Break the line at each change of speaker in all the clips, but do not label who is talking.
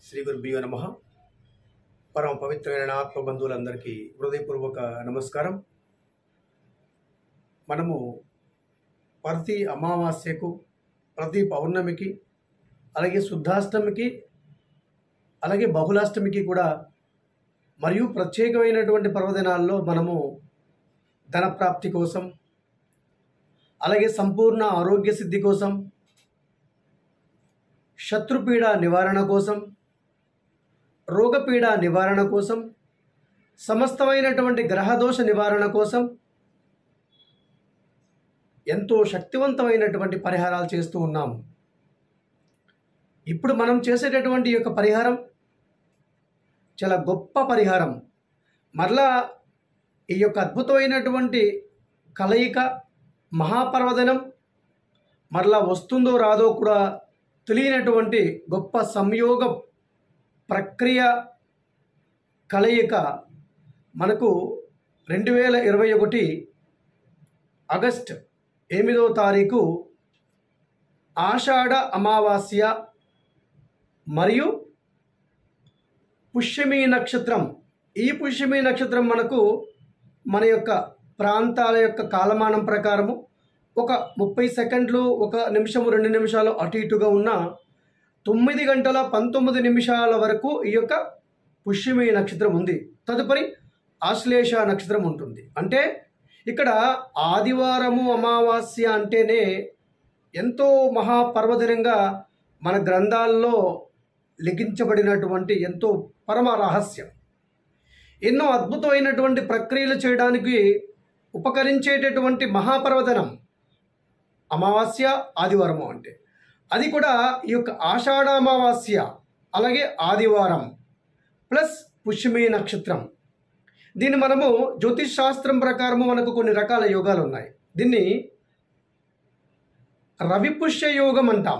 శ్రీ గురుభ్యో నమ పరమ పవిత్రమైన ఆత్మ బంధువులందరికీ హృదయపూర్వక నమస్కారం మనము ప్రతి అమావాస్యకు ప్రతి పౌర్ణమికి అలాగే శుద్ధాష్టమికి అలాగే బహుళాష్టమికి కూడా మరియు ప్రత్యేకమైనటువంటి పర్వదినాల్లో మనము ధన ప్రాప్తి కోసం అలాగే సంపూర్ణ ఆరోగ్య సిద్ధి కోసం శత్రుపీడ నివారణ కోసం రోగపీడ నివారణ కోసం సమస్తమైనటువంటి గ్రహదోష నివారణ కోసం ఎంతో శక్తివంతమైనటువంటి పరిహారాలు చేస్తూ ఉన్నాము ఇప్పుడు మనం చేసేటటువంటి ఈ యొక్క పరిహారం చాలా గొప్ప పరిహారం మరలా ఈ యొక్క అద్భుతమైనటువంటి కలయిక మహాపర్వదనం మరలా వస్తుందో రాదో కూడా తెలియనటువంటి గొప్ప సంయోగ ప్రక్రియ కలయిక మనకు రెండు వేల ఇరవై ఒకటి ఆగస్ట్ ఎనిమిదవ తారీఖు ఆషాఢ అమావాస్య మరియు పుష్యమి నక్షత్రం ఈ పుష్యమి నక్షత్రం మనకు మన యొక్క ప్రాంతాల యొక్క కాలమానం ప్రకారము ఒక ముప్పై సెకండ్లు ఒక నిమిషము రెండు నిమిషాలు అటు ఇటుగా ఉన్న తొమ్మిది గంటల పంతొమ్మిది నిమిషాల వరకు ఈ యొక్క పుష్యమి నక్షత్రం ఉంది తదుపరి ఆశ్లేష నక్షత్రం ఉంటుంది అంటే ఇక్కడ ఆదివారము అమావాస్య అంటేనే ఎంతో మహాపర్వదినంగా మన గ్రంథాల్లో లిఖించబడినటువంటి ఎంతో పరమ రహస్యం ఎన్నో అద్భుతమైనటువంటి ప్రక్రియలు చేయడానికి ఉపకరించేటటువంటి మహాపర్వదనం అమావాస్య ఆదివారము అంటే అది కూడా ఈ యొక్క ఆషాఢ అమావాస్య అలాగే ఆదివారం ప్లస్ పుష్యమి నక్షత్రం దీన్ని మనము జ్యోతిష్ శాస్త్రం ప్రకారము మనకు కొన్ని రకాల యోగాలు ఉన్నాయి దీన్ని రవిపుష్య యోగం అంటాం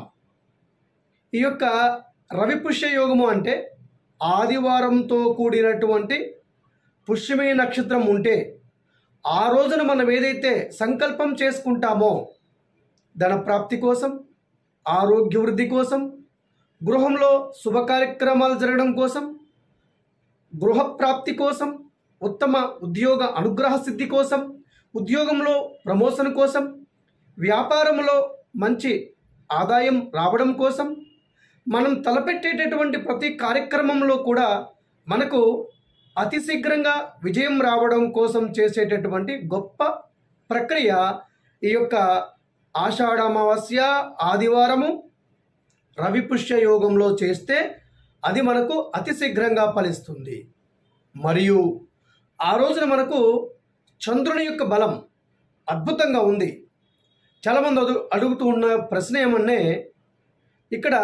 ఈ యొక్క రవిపుష్య యోగము అంటే ఆదివారంతో కూడినటువంటి పుష్యమి నక్షత్రం ఉంటే ఆ రోజున మనం ఏదైతే సంకల్పం చేసుకుంటామో ధన ప్రాప్తి కోసం ఆరోగ్య వృద్ధి కోసం గృహంలో శుభ కార్యక్రమాలు జరగడం కోసం గృహ ప్రాప్తి కోసం ఉత్తమ ఉద్యోగ అనుగ్రహ సిద్ధి కోసం ఉద్యోగంలో ప్రమోషన్ కోసం వ్యాపారంలో మంచి ఆదాయం రావడం కోసం మనం తలపెట్టేటటువంటి ప్రతి కార్యక్రమంలో కూడా మనకు అతి శీఘ్రంగా విజయం రావడం కోసం చేసేటటువంటి గొప్ప ప్రక్రియ ఈ యొక్క ఆషాఢ అమావాస్య ఆదివారము రవిపుష్య యోగంలో చేస్తే అది మనకు అతి శీఘ్రంగా ఫలిస్తుంది మరియు ఆ రోజున మనకు చంద్రుని యొక్క బలం అద్భుతంగా ఉంది చాలామంది అడు అడుగుతూ ఉన్న ప్రశ్న ఏమన్నే ఇక్కడ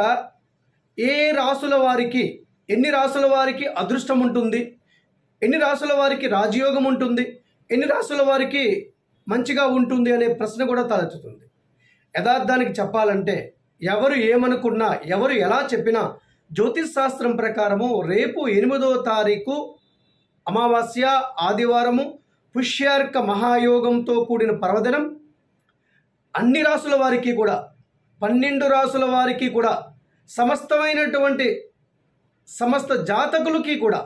ఏ రాసుల వారికి ఎన్ని రాసుల వారికి అదృష్టం ఉంటుంది ఎన్ని రాసుల వారికి రాజయోగం ఉంటుంది ఎన్ని రాసుల వారికి మంచిగా ఉంటుంది అనే ప్రశ్న కూడా తలెత్తుతుంది యథార్థానికి చెప్పాలంటే ఎవరు ఏమనుకున్నా ఎవరు ఎలా చెప్పినా జ్యోతిష్ శాస్త్రం ప్రకారము రేపు ఎనిమిదో తారీఖు అమావాస్య ఆదివారము పుష్యార్క మహాయోగంతో కూడిన పర్వదినం అన్ని రాసుల వారికి కూడా పన్నెండు రాసుల వారికి కూడా సమస్తమైనటువంటి సమస్త జాతకులకి కూడా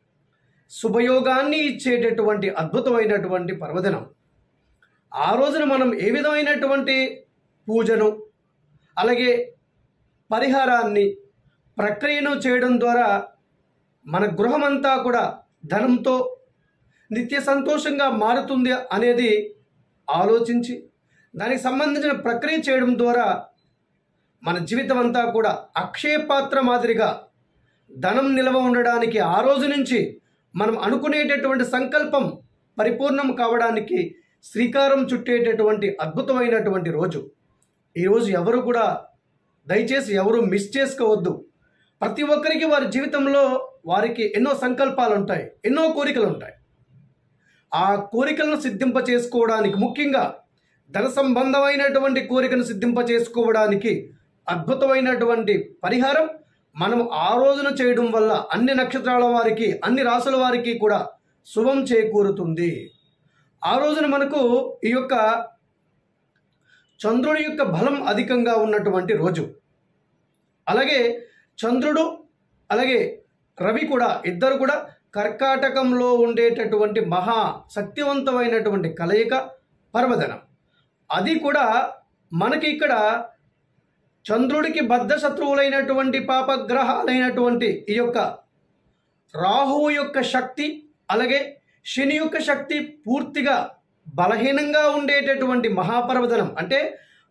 శుభయోగాన్ని ఇచ్చేటటువంటి అద్భుతమైనటువంటి పర్వదినం ఆ రోజున మనం ఏ విధమైనటువంటి పూజను అలాగే పరిహారాన్ని ప్రక్రియను చేయడం ద్వారా మన గృహమంతా కూడా ధనంతో నిత్య సంతోషంగా మారుతుంది అనేది ఆలోచించి దానికి సంబంధించిన ప్రక్రియ చేయడం ద్వారా మన జీవితం అంతా కూడా అక్షయ పాత్ర మాదిరిగా ధనం నిల్వ ఉండడానికి ఆ రోజు నుంచి మనం అనుకునేటటువంటి సంకల్పం పరిపూర్ణం కావడానికి శ్రీకారం చుట్టేటటువంటి అద్భుతమైనటువంటి రోజు ఈరోజు ఎవరు కూడా దయచేసి ఎవరు మిస్ చేసుకోవద్దు ప్రతి ఒక్కరికి వారి జీవితంలో వారికి ఎన్నో సంకల్పాలు ఉంటాయి ఎన్నో కోరికలు ఉంటాయి ఆ కోరికలను సిద్ధింప చేసుకోవడానికి ముఖ్యంగా ధన సంబంధమైనటువంటి కోరికను సిద్ధింప చేసుకోవడానికి అద్భుతమైనటువంటి పరిహారం మనం ఆ రోజున చేయడం వల్ల అన్ని నక్షత్రాల వారికి అన్ని రాసుల వారికి కూడా శుభం చేకూరుతుంది ఆ రోజున మనకు ఈ యొక్క చంద్రుడి యొక్క బలం అధికంగా ఉన్నటువంటి రోజు అలాగే చంద్రుడు అలాగే రవి కూడా ఇద్దరు కూడా కర్కాటకంలో ఉండేటటువంటి మహా శక్తివంతమైనటువంటి కలయిక పర్వదనం అది కూడా మనకి ఇక్కడ చంద్రుడికి బద్ధ శత్రువులైనటువంటి పాపగ్రహాలైనటువంటి ఈ యొక్క రాహువు యొక్క శక్తి అలాగే శని యొక్క శక్తి పూర్తిగా బలహీనంగా ఉండేటటువంటి మహాపర్వదనం అంటే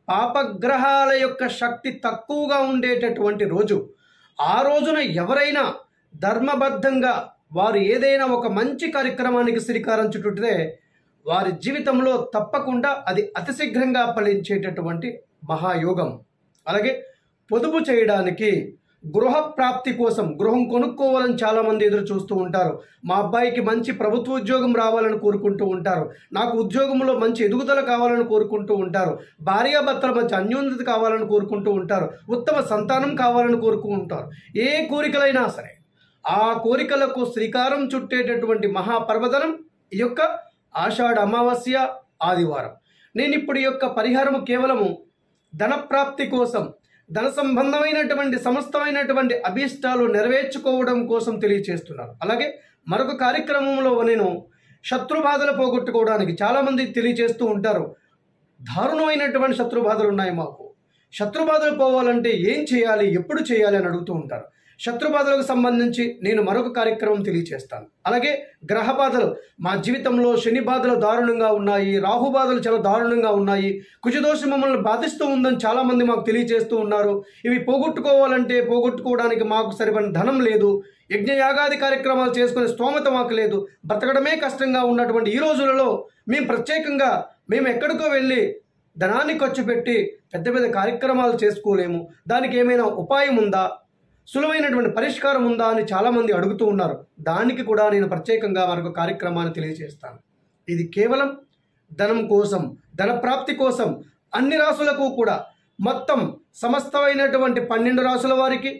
పాపగ్రహాల యొక్క శక్తి తక్కువగా ఉండేటటువంటి రోజు ఆ రోజున ఎవరైనా ధర్మబద్ధంగా వారు ఏదైనా ఒక మంచి కార్యక్రమానికి శ్రీకారం చుట్టుతే వారి జీవితంలో తప్పకుండా అది అతి శీఘ్రంగా ఫలించేటటువంటి మహాయోగం అలాగే పొదుపు చేయడానికి గృహ ప్రాప్తి కోసం గృహం కొనుక్కోవాలని చాలామంది ఎదురు చూస్తూ ఉంటారు మా అబ్బాయికి మంచి ప్రభుత్వ ఉద్యోగం రావాలని కోరుకుంటూ ఉంటారు నాకు ఉద్యోగంలో మంచి ఎదుగుదల కావాలని కోరుకుంటూ ఉంటారు భార్యాభర్తల మధ్య అన్యోన్యత కావాలని కోరుకుంటూ ఉంటారు ఉత్తమ సంతానం కావాలని కోరుకుంటారు ఏ కోరికలైనా సరే ఆ కోరికలకు శ్రీకారం చుట్టేటటువంటి మహాపర్వదనం ఈ యొక్క ఆషాఢ అమావాస్య ఆదివారం నేను ఇప్పుడు ఈ యొక్క పరిహారము కేవలము ధనప్రాప్తి కోసం ధన సంబంధమైనటువంటి సమస్తమైనటువంటి అభీష్టాలు నెరవేర్చుకోవడం కోసం తెలియచేస్తున్నాను అలాగే మరొక కార్యక్రమంలో నేను శత్రుబాధలు పోగొట్టుకోవడానికి చాలామంది తెలియచేస్తూ ఉంటారు దారుణమైనటువంటి శత్రుబాధలు ఉన్నాయి మాకు శత్రుబాధలు పోవాలంటే ఏం చేయాలి ఎప్పుడు చేయాలి అని అడుగుతూ ఉంటారు శత్రుబాధలకు సంబంధించి నేను మరొక కార్యక్రమం తెలియచేస్తాను అలాగే గ్రహ బాధలు మా జీవితంలో శని బాధలు దారుణంగా ఉన్నాయి రాహు బాధలు చాలా దారుణంగా ఉన్నాయి కుజదోషం మమ్మల్ని బాధిస్తూ ఉందని చాలామంది మాకు తెలియజేస్తూ ఉన్నారు ఇవి పోగొట్టుకోవాలంటే పోగొట్టుకోవడానికి మాకు సరిపడిన ధనం లేదు యజ్ఞయాగాది కార్యక్రమాలు చేసుకునే స్తోమత మాకు లేదు బ్రతకడమే కష్టంగా ఉన్నటువంటి ఈ రోజులలో మేము ప్రత్యేకంగా మేము ఎక్కడికో వెళ్ళి ధనాన్ని ఖర్చు పెట్టి పెద్ద పెద్ద కార్యక్రమాలు చేసుకోలేము దానికి ఏమైనా ఉపాయం ఉందా సులువైనటువంటి పరిష్కారం ఉందా అని చాలామంది అడుగుతూ ఉన్నారు దానికి కూడా నేను ప్రత్యేకంగా మరొక కార్యక్రమాన్ని తెలియజేస్తాను ఇది కేవలం ధనం కోసం ధన ప్రాప్తి కోసం అన్ని రాసులకు కూడా మొత్తం సమస్తమైనటువంటి పన్నెండు రాసుల వారికి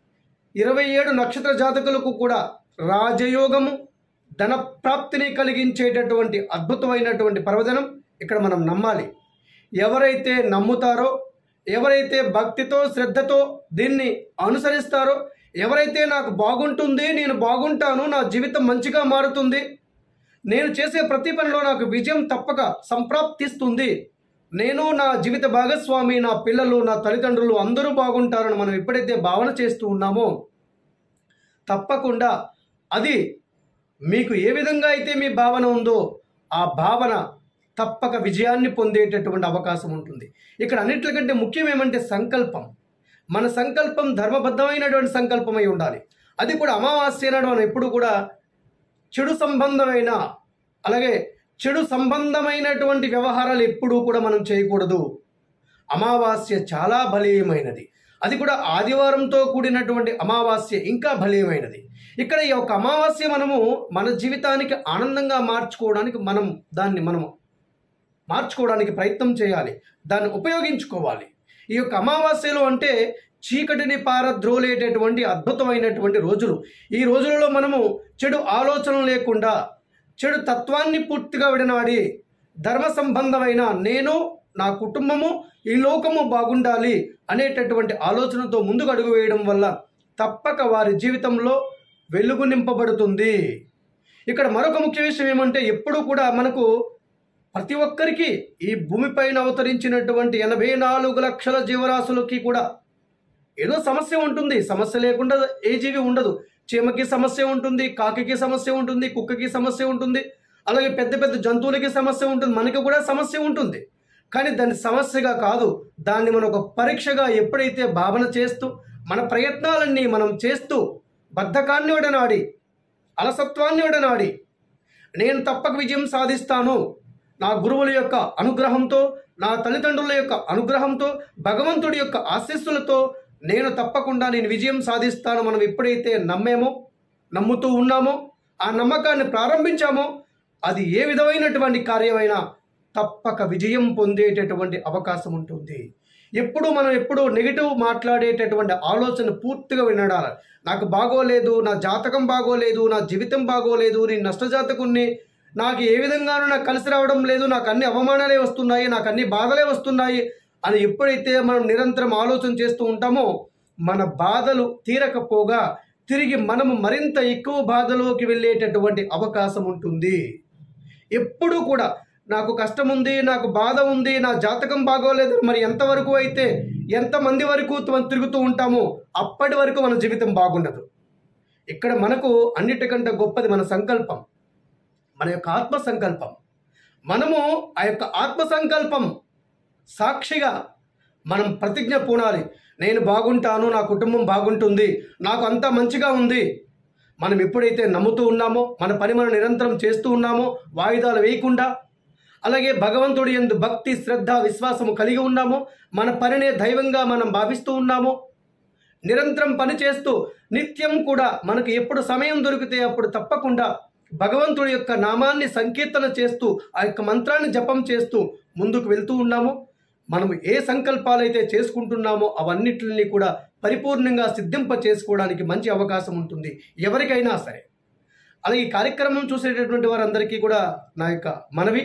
ఇరవై ఏడు నక్షత్ర జాతకులకు కూడా రాజయోగము ధన ప్రాప్తిని కలిగించేటటువంటి అద్భుతమైనటువంటి పర్వదనం ఇక్కడ మనం నమ్మాలి ఎవరైతే నమ్ముతారో ఎవరైతే భక్తితో శ్రద్ధతో దీన్ని అనుసరిస్తారో ఎవరైతే నాకు బాగుంటుంది నేను బాగుంటాను నా జీవితం మంచిగా మారుతుంది నేను చేసే ప్రతి పనిలో నాకు విజయం తప్పక సంప్రాప్తిస్తుంది నేను నా జీవిత భాగస్వామి నా పిల్లలు నా తల్లిదండ్రులు అందరూ బాగుంటారని మనం ఎప్పుడైతే భావన చేస్తూ ఉన్నామో తప్పకుండా అది మీకు ఏ విధంగా అయితే మీ భావన ఉందో ఆ భావన తప్పక విజయాన్ని పొందేటటువంటి అవకాశం ఉంటుంది ఇక్కడ అన్నిటికంటే ముఖ్యం ఏమంటే సంకల్పం మన సంకల్పం ధర్మబద్ధమైనటువంటి సంకల్పమై ఉండాలి అది కూడా అమావాస్య నాడు మనం ఎప్పుడు కూడా చెడు సంబంధమైన అలాగే చెడు సంబంధమైనటువంటి వ్యవహారాలు ఎప్పుడూ కూడా మనం చేయకూడదు అమావాస్య చాలా బలీయమైనది అది కూడా ఆదివారంతో కూడినటువంటి అమావాస్య ఇంకా బలీయమైనది ఇక్కడ ఈ యొక్క అమావాస్య మనము మన జీవితానికి ఆనందంగా మార్చుకోవడానికి మనం దాన్ని మనము మార్చుకోవడానికి ప్రయత్నం చేయాలి దాన్ని ఉపయోగించుకోవాలి ఈ యొక్క అమావాస్యలు అంటే చీకటిని పారద్రోలేటటువంటి అద్భుతమైనటువంటి రోజులు ఈ రోజులలో మనము చెడు ఆలోచన లేకుండా చెడు తత్వాన్ని పూర్తిగా విడనాడి ధర్మ సంబంధమైన నేను నా కుటుంబము ఈ లోకము బాగుండాలి అనేటటువంటి ఆలోచనతో ముందుకు అడుగు వేయడం వల్ల తప్పక వారి జీవితంలో వెలుగు నింపబడుతుంది ఇక్కడ మరొక ముఖ్య విషయం ఏమంటే ఎప్పుడూ కూడా మనకు ప్రతి ఒక్కరికి ఈ భూమిపైన అవతరించినటువంటి ఎనభై నాలుగు లక్షల జీవరాశులకి కూడా ఏదో సమస్య ఉంటుంది సమస్య లేకుండా ఏ జీవి ఉండదు చీమకి సమస్య ఉంటుంది కాకికి సమస్య ఉంటుంది కుక్కకి సమస్య ఉంటుంది అలాగే పెద్ద పెద్ద జంతువులకి సమస్య ఉంటుంది మనకి కూడా సమస్య ఉంటుంది కానీ దాన్ని సమస్యగా కాదు దాన్ని మనం ఒక పరీక్షగా ఎప్పుడైతే భావన చేస్తూ మన ప్రయత్నాలన్నీ మనం చేస్తూ బద్ధకాన్ని విడనాడి అలసత్వాన్ని విడనాడి నేను తప్పక విజయం సాధిస్తాను నా గురువుల యొక్క అనుగ్రహంతో నా తల్లిదండ్రుల యొక్క అనుగ్రహంతో భగవంతుడి యొక్క ఆశీస్సులతో నేను తప్పకుండా నేను విజయం సాధిస్తాను మనం ఎప్పుడైతే నమ్మేమో నమ్ముతూ ఉన్నామో ఆ నమ్మకాన్ని ప్రారంభించామో అది ఏ విధమైనటువంటి కార్యమైనా తప్పక విజయం పొందేటటువంటి అవకాశం ఉంటుంది ఎప్పుడు మనం ఎప్పుడు నెగిటివ్ మాట్లాడేటటువంటి ఆలోచన పూర్తిగా వినడాలి నాకు బాగోలేదు నా జాతకం బాగోలేదు నా జీవితం బాగోలేదు నేను నష్టజాతకుణ్ణి నాకు ఏ విధంగానూ నాకు కలిసి రావడం లేదు నాకు అన్ని అవమానాలే వస్తున్నాయి నాకు అన్ని బాధలే వస్తున్నాయి అని ఎప్పుడైతే మనం నిరంతరం ఆలోచన చేస్తూ ఉంటామో మన బాధలు తీరకపోగా తిరిగి మనము మరింత ఎక్కువ బాధలోకి వెళ్ళేటటువంటి అవకాశం ఉంటుంది ఎప్పుడూ కూడా నాకు కష్టం ఉంది నాకు బాధ ఉంది నా జాతకం బాగోలేదు మరి ఎంతవరకు అయితే ఎంతమంది వరకు మనం తిరుగుతూ ఉంటామో అప్పటి వరకు మన జీవితం బాగుండదు ఇక్కడ మనకు అన్నిటికంటే గొప్పది మన సంకల్పం మన యొక్క ఆత్మ సంకల్పం మనము ఆ యొక్క ఆత్మ సంకల్పం సాక్షిగా మనం ప్రతిజ్ఞ పూనాలి నేను బాగుంటాను నా కుటుంబం బాగుంటుంది నాకు అంతా మంచిగా ఉంది మనం ఎప్పుడైతే నమ్ముతూ ఉన్నామో మన పని మనం నిరంతరం చేస్తూ ఉన్నామో వాయిదాలు వేయకుండా అలాగే భగవంతుడి ఎందు భక్తి శ్రద్ధ విశ్వాసము కలిగి ఉన్నామో మన పనినే దైవంగా మనం భావిస్తూ ఉన్నామో నిరంతరం పని చేస్తూ నిత్యం కూడా మనకు ఎప్పుడు సమయం దొరికితే అప్పుడు తప్పకుండా భగవంతుడి యొక్క నామాన్ని సంకీర్తన చేస్తూ ఆ యొక్క మంత్రాన్ని జపం చేస్తూ ముందుకు వెళ్తూ ఉన్నామో మనము ఏ సంకల్పాలైతే చేసుకుంటున్నామో అవన్నిటిని కూడా పరిపూర్ణంగా సిద్ధింప చేసుకోవడానికి మంచి అవకాశం ఉంటుంది ఎవరికైనా సరే అలాగే ఈ కార్యక్రమం చూసేటటువంటి వారందరికీ కూడా నా యొక్క మనవి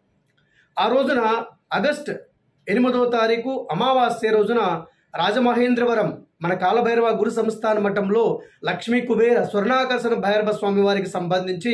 ఆ రోజున ఆగస్ట్ ఎనిమిదవ తారీఖు అమావాస్య రోజున రాజమహేంద్రవరం మన కాలభైరవ గురు సంస్థాన మఠంలో లక్ష్మీ కుబేర స్వర్ణాకర్షణ భైరవ స్వామి వారికి సంబంధించి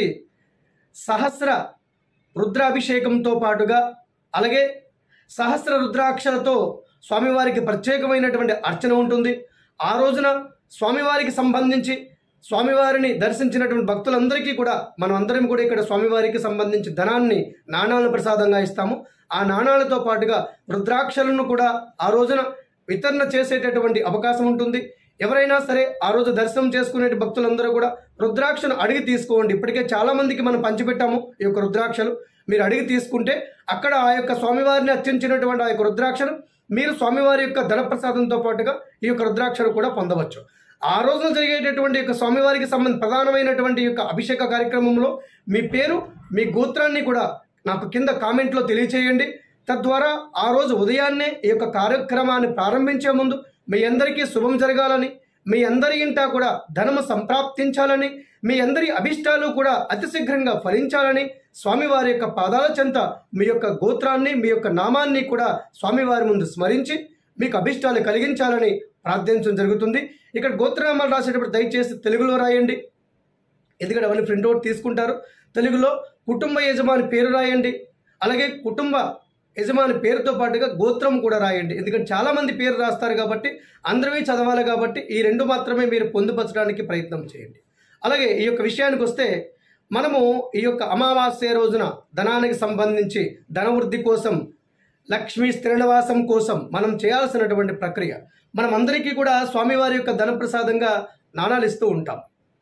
సహస్ర రుద్రాభిషేకంతో పాటుగా అలాగే సహస్ర రుద్రాక్షలతో స్వామివారికి ప్రత్యేకమైనటువంటి అర్చన ఉంటుంది ఆ రోజున స్వామివారికి సంబంధించి స్వామివారిని దర్శించినటువంటి భక్తులందరికీ కూడా మనం అందరం కూడా ఇక్కడ స్వామివారికి సంబంధించి ధనాన్ని నాణాలను ప్రసాదంగా ఇస్తాము ఆ నాణాలతో పాటుగా రుద్రాక్షలను కూడా ఆ రోజున వితరణ చేసేటటువంటి అవకాశం ఉంటుంది ఎవరైనా సరే ఆ రోజు దర్శనం చేసుకునే భక్తులందరూ కూడా రుద్రాక్షను అడిగి తీసుకోండి ఇప్పటికే చాలా మందికి మనం పంచిపెట్టాము ఈ యొక్క రుద్రాక్షలు మీరు అడిగి తీసుకుంటే అక్కడ ఆ యొక్క స్వామివారిని అర్చించినటువంటి ఆ యొక్క రుద్రాక్షను మీరు స్వామివారి యొక్క ధనప్రసాదంతో పాటుగా ఈ యొక్క రుద్రాక్షను కూడా పొందవచ్చు ఆ రోజున జరిగేటటువంటి యొక్క స్వామివారికి సంబంధ ప్రధానమైనటువంటి యొక్క అభిషేక కార్యక్రమంలో మీ పేరు మీ గోత్రాన్ని కూడా నాకు కింద కామెంట్లో తెలియచేయండి తద్వారా ఆ రోజు ఉదయాన్నే ఈ యొక్క కార్యక్రమాన్ని ప్రారంభించే ముందు మీ అందరికీ శుభం జరగాలని మీ అందరి ఇంట కూడా ధనము సంప్రాప్తించాలని మీ అందరి అభిష్టాలు కూడా అతి శీఘ్రంగా ఫలించాలని స్వామివారి యొక్క పాదాల చెంత మీ యొక్క గోత్రాన్ని మీ యొక్క నామాన్ని కూడా స్వామివారి ముందు స్మరించి మీకు అభిష్టాలు కలిగించాలని ప్రార్థించడం జరుగుతుంది ఇక్కడ గోత్రనామాలు రాసేటప్పుడు దయచేసి తెలుగులో రాయండి ఎందుకంటే అవన్నీ ప్రింట్అవుట్ తీసుకుంటారు తెలుగులో కుటుంబ యజమాని పేరు రాయండి అలాగే కుటుంబ యజమాని పేరుతో పాటుగా గోత్రం కూడా రాయండి ఎందుకంటే చాలామంది పేరు రాస్తారు కాబట్టి అందరివి చదవాలి కాబట్టి ఈ రెండు మాత్రమే మీరు పొందుపరచడానికి ప్రయత్నం చేయండి అలాగే ఈ యొక్క విషయానికి వస్తే మనము ఈ యొక్క అమావాస్య రోజున ధనానికి సంబంధించి ధనవృద్ధి కోసం లక్ష్మీ స్థిరనివాసం కోసం మనం చేయాల్సినటువంటి ప్రక్రియ మనం అందరికీ కూడా స్వామివారి యొక్క ధనప్రసాదంగా నాణాలు ఇస్తూ ఉంటాం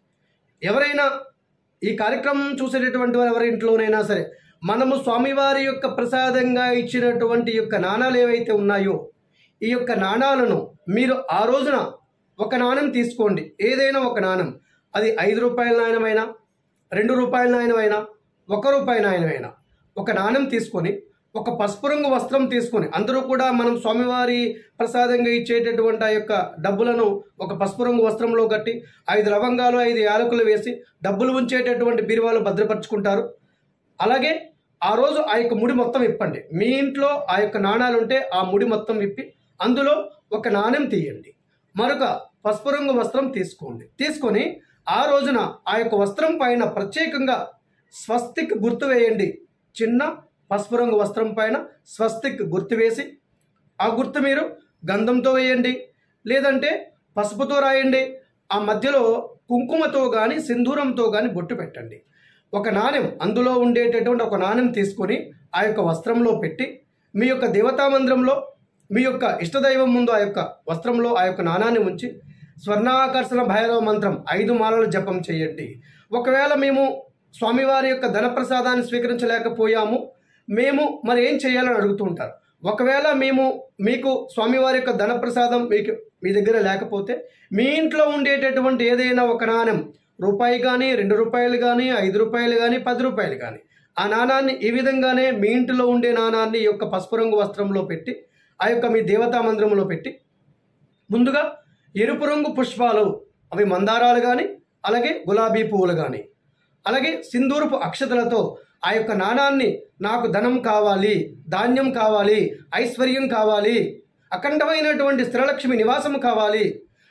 ఎవరైనా ఈ కార్యక్రమం చూసేటటువంటి వారు ఎవరి ఇంట్లోనైనా సరే మనము స్వామివారి యొక్క ప్రసాదంగా ఇచ్చినటువంటి యొక్క నాణాలు ఏవైతే ఉన్నాయో ఈ యొక్క నాణాలను మీరు ఆ రోజున ఒక నాణం తీసుకోండి ఏదైనా ఒక నాణం అది ఐదు రూపాయల నాణ్యమైనా రెండు రూపాయల నాణ్యమైనా ఒక రూపాయి నాణ్యమైనా ఒక నాణ్యం తీసుకొని ఒక పసుపు రంగు వస్త్రం తీసుకొని అందరూ కూడా మనం స్వామివారి ప్రసాదంగా ఇచ్చేటటువంటి ఆ యొక్క డబ్బులను ఒక పసుపు రంగు వస్త్రంలో కట్టి ఐదు లవంగాలు ఐదు యాలకులు వేసి డబ్బులు ఉంచేటటువంటి బీరువాలు భద్రపరుచుకుంటారు అలాగే ఆ రోజు ఆ యొక్క ముడి మొత్తం ఇప్పండి మీ ఇంట్లో ఆ యొక్క నాణాలు ఉంటే ఆ ముడి మొత్తం విప్పి అందులో ఒక నాణ్యం తీయండి మరొక పసుపు రంగు వస్త్రం తీసుకోండి తీసుకొని ఆ రోజున ఆ యొక్క వస్త్రం పైన ప్రత్యేకంగా స్వస్తిక్ గుర్తు వేయండి చిన్న పసుపు రంగు వస్త్రం పైన స్వస్తిక్ గుర్తు వేసి ఆ గుర్తు మీరు గంధంతో వేయండి లేదంటే పసుపుతో రాయండి ఆ మధ్యలో కుంకుమతో కానీ సింధూరంతో కానీ బొట్టు పెట్టండి ఒక నాణ్యం అందులో ఉండేటటువంటి ఒక నాణ్యం తీసుకొని ఆ యొక్క వస్త్రంలో పెట్టి మీ యొక్క దేవతా మందిరంలో మీ యొక్క ఇష్టదైవం ముందు ఆ యొక్క వస్త్రంలో ఆ యొక్క నాణాన్ని ఉంచి స్వర్ణాకర్షణ భైరవ మంత్రం ఐదు మాలలు జపం చేయండి ఒకవేళ మేము స్వామివారి యొక్క ధనప్రసాదాన్ని స్వీకరించలేకపోయాము మేము మరి ఏం చేయాలని అడుగుతూ ఉంటారు ఒకవేళ మేము మీకు స్వామివారి యొక్క ధనప్రసాదం మీకు మీ దగ్గర లేకపోతే మీ ఇంట్లో ఉండేటటువంటి ఏదైనా ఒక నాణ్యం రూపాయి కానీ రెండు రూపాయలు కానీ ఐదు రూపాయలు కానీ పది రూపాయలు కానీ ఆ నాణాన్ని ఈ విధంగానే మీ ఇంటిలో ఉండే నాణాన్ని ఈ యొక్క పసుపు రంగు వస్త్రంలో పెట్టి ఆ యొక్క మీ దేవతా మందిరంలో పెట్టి ముందుగా ఎరుపు రంగు పుష్పాలు అవి మందారాలు కానీ అలాగే గులాబీ పువ్వులు కానీ అలాగే సింధూరపు అక్షతలతో ఆ యొక్క నాణాన్ని నాకు ధనం కావాలి ధాన్యం కావాలి ఐశ్వర్యం కావాలి అఖండమైనటువంటి స్థిరలక్ష్మి నివాసం కావాలి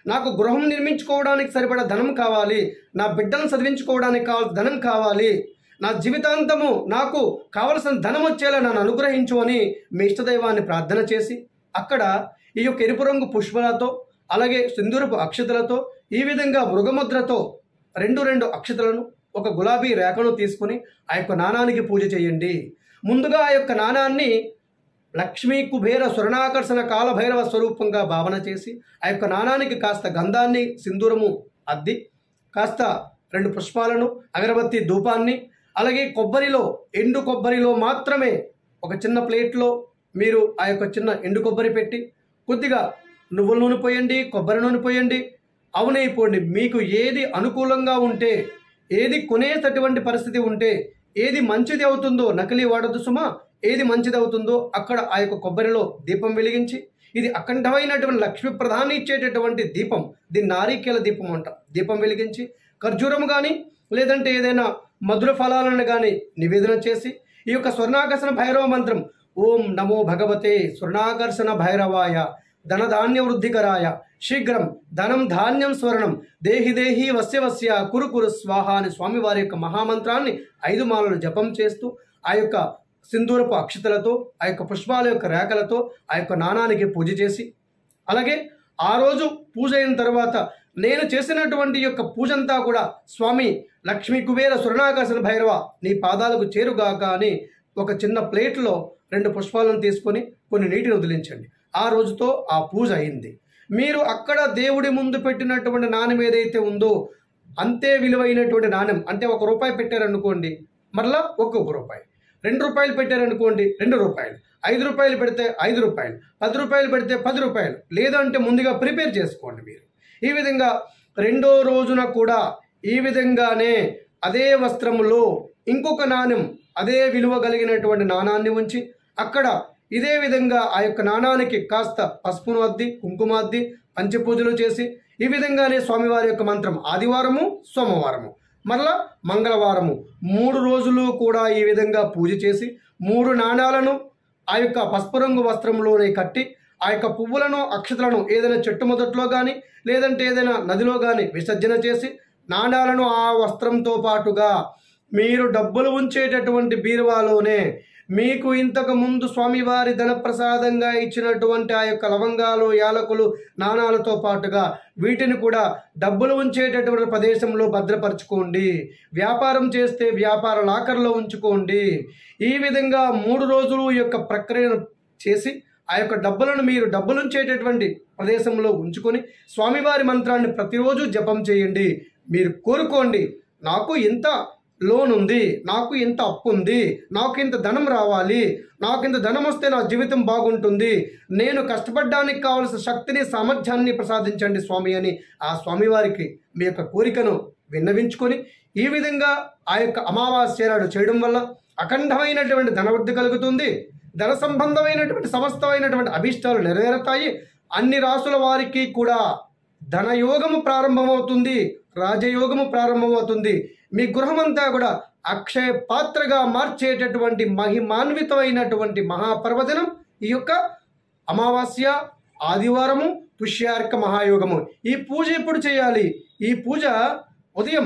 నాకు గృహం నిర్మించుకోవడానికి సరిపడా ధనం కావాలి నా బిడ్డలను చదివించుకోవడానికి కావాల్సిన ధనం కావాలి నా జీవితాంతము నాకు కావలసిన ధనం వచ్చేలా నన్ను అనుగ్రహించు అని మీ ఇష్టదైవాన్ని ప్రార్థన చేసి అక్కడ ఈ యొక్క ఎరుపు రంగు పుష్పాలతో అలాగే సింధూరపు అక్షతలతో ఈ విధంగా మృగముద్రతో రెండు రెండు అక్షతలను ఒక గులాబీ రేఖను తీసుకుని ఆ యొక్క నాణానికి పూజ చేయండి ముందుగా ఆ యొక్క నాణాన్ని లక్ష్మీ కుబేర స్వర్ణాకర్షణ కాలభైరవ స్వరూపంగా భావన చేసి ఆ యొక్క నాణానికి కాస్త గంధాన్ని సింధూరము అద్ది కాస్త రెండు పుష్పాలను అగరబత్తి ధూపాన్ని అలాగే కొబ్బరిలో ఎండు కొబ్బరిలో మాత్రమే ఒక చిన్న ప్లేట్లో మీరు ఆ యొక్క చిన్న ఎండు కొబ్బరి పెట్టి కొద్దిగా నువ్వుల నూనె పోయండి కొబ్బరి నూనె పోయండి అవునైపోండి మీకు ఏది అనుకూలంగా ఉంటే ఏది కొనేటటువంటి పరిస్థితి ఉంటే ఏది మంచిది అవుతుందో నకిలీ వాడద్దు సుమా ఏది మంచిది అవుతుందో అక్కడ ఆ యొక్క కొబ్బరిలో దీపం వెలిగించి ఇది అఖండమైనటువంటి లక్ష్మీ ప్రధాని ఇచ్చేటటువంటి దీపం దీన్ని నారీకేల దీపం అంట దీపం వెలిగించి ఖర్జూరం కానీ లేదంటే ఏదైనా మధుర ఫలాలను కానీ నివేదన చేసి ఈ యొక్క స్వర్ణాకర్షణ భైరవ మంత్రం ఓం నమో భగవతే స్వర్ణాకర్షణ భైరవాయ ధనధాన్య వృద్ధికరాయ శీఘ్రం ధనం ధాన్యం స్వర్ణం దేహి దేహి వస్య వస్య కురు కురు స్వాహ అని స్వామివారి యొక్క మహామంత్రాన్ని ఐదు మాలలు జపం చేస్తూ ఆ యొక్క సింధూరపు అక్షతలతో ఆ యొక్క పుష్పాల యొక్క రేఖలతో ఆ యొక్క నాణానికి పూజ చేసి అలాగే ఆ రోజు పూజ అయిన తర్వాత నేను చేసినటువంటి యొక్క పూజంతా కూడా స్వామి లక్ష్మీ కుబేర స్వర్ణాకర్షణ భైరవ నీ పాదాలకు చేరుగాక అని ఒక చిన్న ప్లేట్లో రెండు పుష్పాలను తీసుకొని కొన్ని నీటిని వదిలించండి ఆ రోజుతో ఆ పూజ అయింది మీరు అక్కడ దేవుడి ముందు పెట్టినటువంటి నాణ్యం ఏదైతే ఉందో అంతే విలువైనటువంటి నాణ్యం అంటే ఒక రూపాయి పెట్టారనుకోండి మరలా ఒక్కొక్క రూపాయి రెండు రూపాయలు పెట్టారనుకోండి రెండు రూపాయలు ఐదు రూపాయలు పెడితే ఐదు రూపాయలు పది రూపాయలు పెడితే పది రూపాయలు లేదంటే ముందుగా ప్రిపేర్ చేసుకోండి మీరు ఈ విధంగా రెండో రోజున కూడా ఈ విధంగానే అదే వస్త్రములో ఇంకొక నాణ్యం అదే విలువ కలిగినటువంటి నాణాన్ని ఉంచి అక్కడ ఇదే విధంగా ఆ యొక్క నాణానికి కాస్త పసుపును అద్ది కుంకుమ అద్ది పంచపూజలు చేసి ఈ విధంగానే స్వామివారి యొక్క మంత్రం ఆదివారము సోమవారము మరలా మంగళవారము మూడు రోజులు కూడా ఈ విధంగా పూజ చేసి మూడు నాణాలను ఆ యొక్క పసుపు రంగు వస్త్రంలోనే కట్టి ఆ యొక్క పువ్వులను అక్షతలను ఏదైనా చెట్టు మొదట్లో కానీ లేదంటే ఏదైనా నదిలో కానీ విసర్జన చేసి నాణాలను ఆ వస్త్రంతో పాటుగా మీరు డబ్బులు ఉంచేటటువంటి బీరువాలోనే మీకు ఇంతకు ముందు స్వామివారి ధనప్రసాదంగా ఇచ్చినటువంటి ఆ యొక్క లవంగాలు యాలకులు నాణాలతో పాటుగా వీటిని కూడా డబ్బులు ఉంచేటటువంటి ప్రదేశంలో భద్రపరచుకోండి వ్యాపారం చేస్తే వ్యాపార లాకర్లో ఉంచుకోండి ఈ విధంగా మూడు రోజులు ఈ యొక్క ప్రక్రియను చేసి ఆ యొక్క డబ్బులను మీరు డబ్బులు ఉంచేటటువంటి ప్రదేశంలో ఉంచుకొని స్వామివారి మంత్రాన్ని ప్రతిరోజు జపం చేయండి మీరు కోరుకోండి నాకు ఇంత లోన్ ఉంది నాకు ఇంత అప్పు ఉంది నాకు ఇంత ధనం రావాలి నాకు ఇంత ధనం వస్తే నా జీవితం బాగుంటుంది నేను కష్టపడడానికి కావలసిన శక్తిని సామర్థ్యాన్ని ప్రసాదించండి స్వామి అని ఆ స్వామివారికి మీ యొక్క కోరికను విన్నవించుకొని ఈ విధంగా ఆ యొక్క అమావాస్య నాడు చేయడం వల్ల అఖండమైనటువంటి ధనవృద్ధి కలుగుతుంది ధన సంబంధమైనటువంటి సమస్తమైనటువంటి అభీష్టాలు నెరవేరుతాయి అన్ని రాసుల వారికి కూడా ధనయోగము ప్రారంభమవుతుంది రాజయోగము ప్రారంభమవుతుంది మీ గృహమంతా కూడా అక్షయ పాత్రగా మార్చేటటువంటి మహిమాన్వితమైనటువంటి మహాపర్వదినం ఈ యొక్క అమావాస్య ఆదివారము పుష్యార్క మహాయోగము ఈ పూజ ఎప్పుడు చేయాలి ఈ పూజ ఉదయం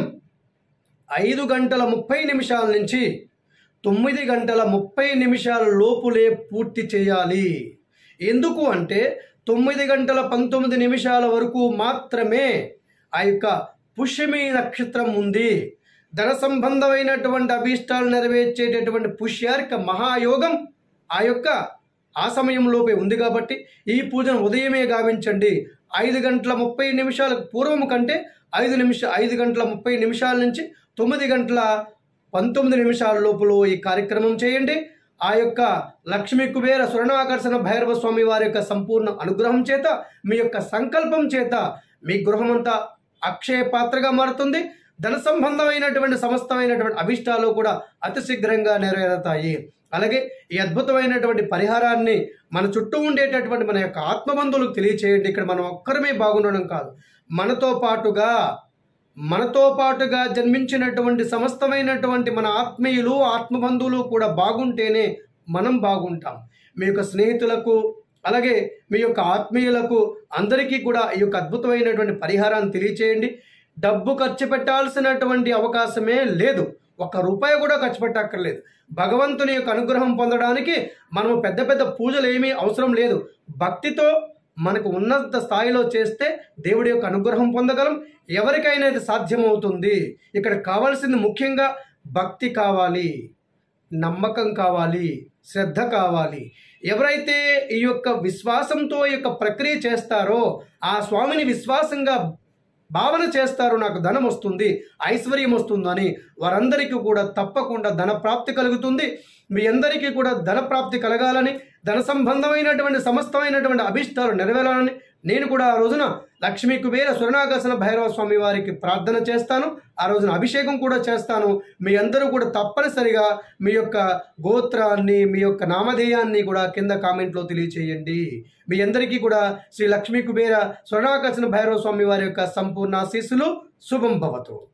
ఐదు గంటల ముప్పై నిమిషాల నుంచి తొమ్మిది గంటల ముప్పై నిమిషాల లోపులే పూర్తి చేయాలి ఎందుకు అంటే తొమ్మిది గంటల పంతొమ్మిది నిమిషాల వరకు మాత్రమే ఆ యొక్క పుష్యమి నక్షత్రం ఉంది ధన సంబంధమైనటువంటి అభీష్టాలు నెరవేర్చేటటువంటి పుష్యార్క మహాయోగం ఆ యొక్క ఆ సమయంలోపే ఉంది కాబట్టి ఈ పూజను ఉదయమే గావించండి ఐదు గంటల ముప్పై నిమిషాల పూర్వం కంటే ఐదు నిమిష ఐదు గంటల ముప్పై నిమిషాల నుంచి తొమ్మిది గంటల పంతొమ్మిది నిమిషాల లోపల ఈ కార్యక్రమం చేయండి ఆ యొక్క లక్ష్మీ కుబేర స్వర్ణాకర్షణ భైరవ స్వామి వారి యొక్క సంపూర్ణ అనుగ్రహం చేత మీ యొక్క సంకల్పం చేత మీ గృహమంతా అక్షయ పాత్రగా మారుతుంది ధన సంబంధమైనటువంటి సమస్తమైనటువంటి అభిష్టాలు కూడా అతి శీఘ్రంగా నెరవేరుతాయి అలాగే ఈ అద్భుతమైనటువంటి పరిహారాన్ని మన చుట్టూ ఉండేటటువంటి మన యొక్క ఆత్మబంధువులకు తెలియచేయండి ఇక్కడ మనం ఒక్కరమే బాగుండడం కాదు మనతో పాటుగా మనతో పాటుగా జన్మించినటువంటి సమస్తమైనటువంటి మన ఆత్మీయులు ఆత్మబంధువులు కూడా బాగుంటేనే మనం బాగుంటాం మీ యొక్క స్నేహితులకు అలాగే మీ యొక్క ఆత్మీయులకు అందరికీ కూడా ఈ యొక్క అద్భుతమైనటువంటి పరిహారాన్ని తెలియచేయండి డబ్బు ఖర్చు పెట్టాల్సినటువంటి అవకాశమే లేదు ఒక్క రూపాయి కూడా ఖర్చు పెట్టక్కర్లేదు భగవంతుని యొక్క అనుగ్రహం పొందడానికి మనము పెద్ద పెద్ద పూజలు ఏమీ అవసరం లేదు భక్తితో మనకు ఉన్నత స్థాయిలో చేస్తే దేవుడి యొక్క అనుగ్రహం పొందగలం ఎవరికైనా ఇది సాధ్యమవుతుంది ఇక్కడ కావాల్సింది ముఖ్యంగా భక్తి కావాలి నమ్మకం కావాలి శ్రద్ధ కావాలి ఎవరైతే ఈ యొక్క విశ్వాసంతో ఈ యొక్క ప్రక్రియ చేస్తారో ఆ స్వామిని విశ్వాసంగా భావన చేస్తారు నాకు ధనం వస్తుంది ఐశ్వర్యం వస్తుందని వారందరికీ కూడా తప్పకుండా ధన ప్రాప్తి కలుగుతుంది మీ అందరికీ కూడా ధన ప్రాప్తి కలగాలని ధన సంబంధమైనటువంటి సమస్తమైనటువంటి అభిష్టాలు నెరవేరాలని నేను కూడా ఆ రోజున లక్ష్మీ కుబేర సురణాకర్షణ భైరవ స్వామి వారికి ప్రార్థన చేస్తాను ఆ రోజున అభిషేకం కూడా చేస్తాను మీ అందరూ కూడా తప్పనిసరిగా మీ యొక్క గోత్రాన్ని మీ యొక్క నామధేయాన్ని కూడా కింద కామెంట్లో తెలియచేయండి మీ అందరికీ కూడా శ్రీ లక్ష్మీ కుబేర స్వర్ణాకర్షణ భైరవ స్వామి వారి యొక్క సంపూర్ణ ఆశీస్సులు శుభం భవతు